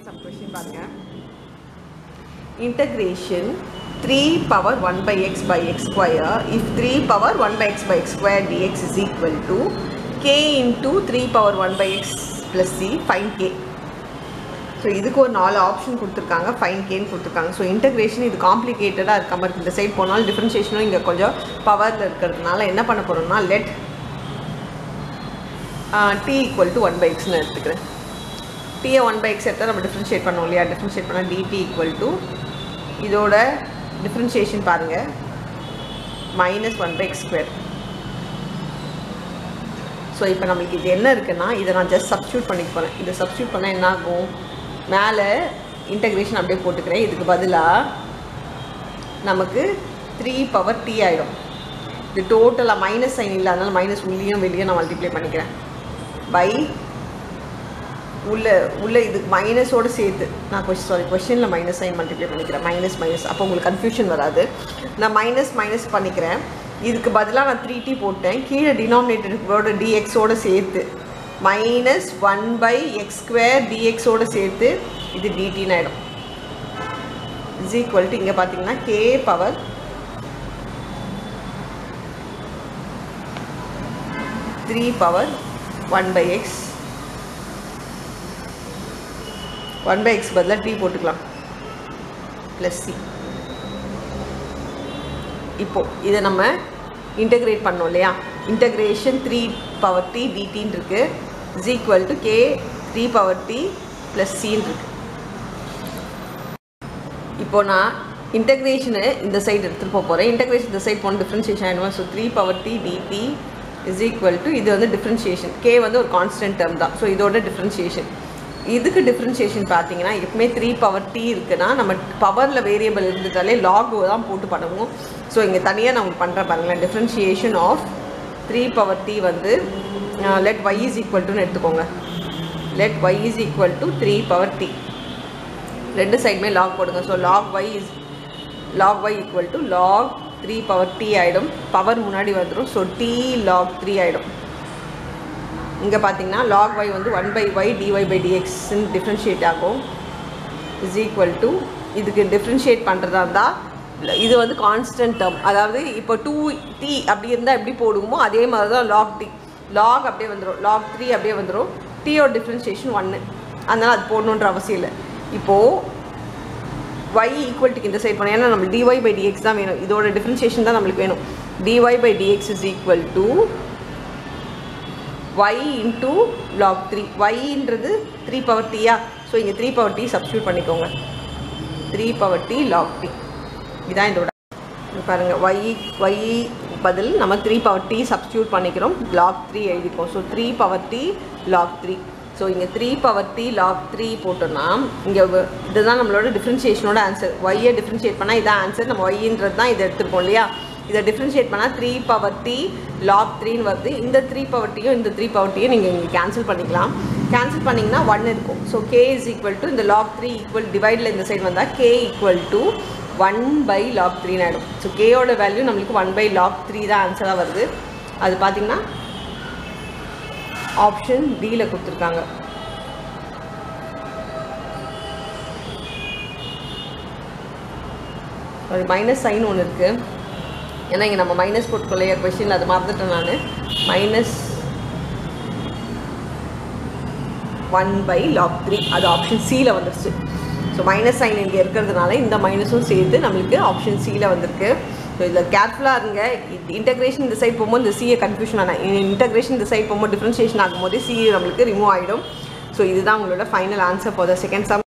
second sum question பாருங்க integration 3 power 1 by x by x square if 3 power 1 by x by x square dx is equal to k into 3 power 1 by x plus c find k so இதுக்கு ஒரு நாலு option கொடுத்துருக்காங்க fine கேன்னு கொடுத்துருக்காங்க so integration இது காம்ப்ளிகேட்டடாக இருக்க மாதிரி இந்த side போனாலும் டிஃப்ரென்ஷியேஷனும் இங்கே கொஞ்சம் பவரில் இருக்கிறதுனால என்ன பண்ண போகிறோம்னா let t equal to one by எக்ஸ்னு எடுத்துக்கிறேன் டியை ஒன் பை எக்ஸ் எடுத்தால் நம்ம டிஃப்ரென்ஷியேட் பண்ணோம் இல்லையா டிஃப்ரென்ஷியேட் பண்ணால் டிடி ஈக்குவல் டு இதோட டிஃப்ரென்ஷியேஷன் பாருங்கள் minus one by x square so இப்போ நம்மளுக்கு இது என்ன இருக்குன்னா இதை நான் ஜஸ்ட் சப்ஸ்டியூட் பண்ணிக்க போகிறேன் இதை சப்ஸ்டியூட் பண்ணால் என்ன ஆகும் மேலே இன்டகிரேஷன் அப்படியே போட்டுக்கிறேன் இதுக்கு பதிலாக நமக்கு த்ரீ பவர் டி ஆகிடும் இது டோட்டலாக மைனஸ் சைன் இல்லை அதனால் மைனஸ் உள்ளேயும் வெளியும் நான் மல்டிப்ளை பண்ணிக்கிறேன் பை உள்ள உள்ள இதுக்கு மைனஸோடு சேர்த்து நான் கொஸ்டின் சாரி கொஸ்டினில் மைனஸ் சைன் மல்டிப்ளை பண்ணிக்கிறேன் மைனஸ் மைனஸ் அப்போ உங்களுக்கு கன்ஃபியூஷன் வராது நான் மைனஸ் மைனஸ் பண்ணிக்கிறேன் இதுக்கு பதிலாக நான் த்ரீ டி போட்டேன் கீழே டினாமினேட்டரோட டிஎக்ஸோடு சேர்த்து minus one by x square டிஎக்ஸோடு சேர்த்து இது டிடின்னு ஆகிடும் இஸ் ஈக்குவல் டு இங்கே பார்த்தீங்கன்னா k power three power one by x one by x பதிலாக டி போட்டுக்கலாம் ப்ளஸ் சி இப்போது இதை நம்ம இன்டகிரேட் பண்ணோம் இல்லையா இன்டகிரேஷன் த்ரீ பவர் டி டிடின்னு இருக்கு is equal to k three power t plus சின்னு இருக்கு இப்போ நான் இன்டகிரேஷனு இந்த சைடு எடுத்துகிட்டு போக போகிறேன் இன்டகிரேஷன் இந்த சைடு போன டிஃப்ரென்ஷியேஷன் ஆகிடுவோம் so three power t dt is equal to இது வந்து டிஃப்ரென்ஷியேஷன் கே வந்து ஒரு கான்ஸ்டன்ட் டேர்ம் தான் ஸோ இதோட டிஃப்ரென்ஷியேஷன் இதுக்கு டிஃப்ரென்ஷியேஷன் பார்த்தீங்கன்னா எப்பவுமே த்ரீ பவர் டி இருக்குன்னா நம்ம பவரில் வேரியபிள் இருந்துட்டாலே லாக் தான் போட்டு பண்ணுவோம் ஸோ இங்கே தனியாக நான் உங்களுக்கு பண்ணுறேன் பாருங்களேன் differentiation of three power t வந்து லெட் ஒய் இஸ் ஈக்குவல் டுன்னு எடுத்துக்கோங்க let y is equal to three power t ரெண்டு சைடுமே லாக் போடுங்க so log y is log y equal to log three power t ஆகிடும் பவர் முன்னாடி வந்துடும் so t log three ஆகிடும் இங்கே பார்த்தீங்கன்னா லாக் ஒய் வந்து one by y dy by டிஎக்ஸ்ன்னு டிஃப்ரென்ஷியேட் ஆகும் இஸ் ஈக்குவல் டு இதுக்கு டிஃப்ரென்ஷியேட் பண்ணுறதா இருந்தால் இது வந்து கான்ஸ்டன்ட் டேர்ம் அதாவது இப்போ டூ டி அப்படி இருந்தால் எப்படி போடுவோமோ அதே மாதிரி தான் லாக் டி லாக் அப்படியே வந்துடும் லாக் த்ரீ அப்படியே வந்துடும் டீயோட டிஃப்ரென்ஷியேஷன் ஒன்று அதனால் அது போடணுன்ற அவசியம் இல்லை இப்போது ஒய் ஈக்குவல்ட்டுக்கு இந்த சைட் பண்ணோம் ஏன்னா நம்ம டிஒய் பை டிஎக்ஸ் தான் வேணும் இதோட டிஃப்ரென்ஷியேஷன் தான் நம்மளுக்கு வேணும் dy by dx is equal to y into log three ஒய்ன்றது த்ரீ பவர் டீயா ஸோ இங்கே த்ரீ பவர் டி சப்ஸ்டியூட் பண்ணிக்கோங்க three power t log t இதான் இதோட பாருங்கள் ஒய் ஒய் பதில் நம்ம த்ரீ பவர் டி சப்ஸ்டியூட் பண்ணிக்கிறோம் லாக் த்ரீ எழுதிப்போம் so three power t log three so இங்கே three power t log three போட்டோன்னா இங்கே இதுதான் நம்மளோட டிஃப்ரென்ஷியேஷனோட ஆன்சர் ஒய்யை டிஃப்ரென்ஷியேட் பண்ணால் இதான் ஆன்சர் நம்ம ஒய்ன்றது தான் இதை எடுத்துருக்கோம் இல்லையா இதை டிஃப்ரென்ஷியேட் பண்ணால் த்ரீ பவர் டி லாக் த்ரீன்னு வருது இந்த த்ரீ பவர் டியும் இந்த த்ரீ பவர் டியும் நீங்கள் இங்கே கேன்சல் பண்ணிக்கலாம் கேன்சல் பண்ணிங்கன்னா ஒன் இருக்கும் so k is equal to இந்த லாக் த்ரீ ஈக்குவல் டிவைடில் இந்த சைடு வந்தால் k equal to one by log த்ரீன்னு ஆகிடும் ஸோ கேயோட வேல்யூ நம்மளுக்கு ஒன் பை லாக் த்ரீ தான் ஆன்சராக வருது அது பார்த்திங்கன்னா ஆப்ஷன் டியில் கொடுத்துருக்காங்க சாரி மைனஸ் சைன் ஒன்று இருக்குது ஏன்னா இங்கே நம்ம மைனஸ் போட்டுக்கொள்ளைய கொஷின் அது மறந்துட்டேன் நான் minus one by log three அது ஆப்ஷன் சியில் வந்துருச்சு ஸோ மைனஸ் சைன் இங்கே இருக்கிறதுனால இந்த மைனஸும் சேர்த்து நம்மளுக்கு ஆப்ஷன் சியில் வந்திருக்கு ஸோ இதில் கேர்ஃபுல்லாக இருங்க இன்டகிரேஷன் இந்த சைட் போகும்போது இந்த சியை கன்ஃபியூஷன் ஆனால் இன்டகிரேஷன் இந்த சைட் போகும்போது டிஃப்ரென்ஷியேஷன் ஆகும்போது சி நம்மளுக்கு ரிமூவ் ஆகிடும் ஸோ இதுதான் உங்களோட final answer for the second some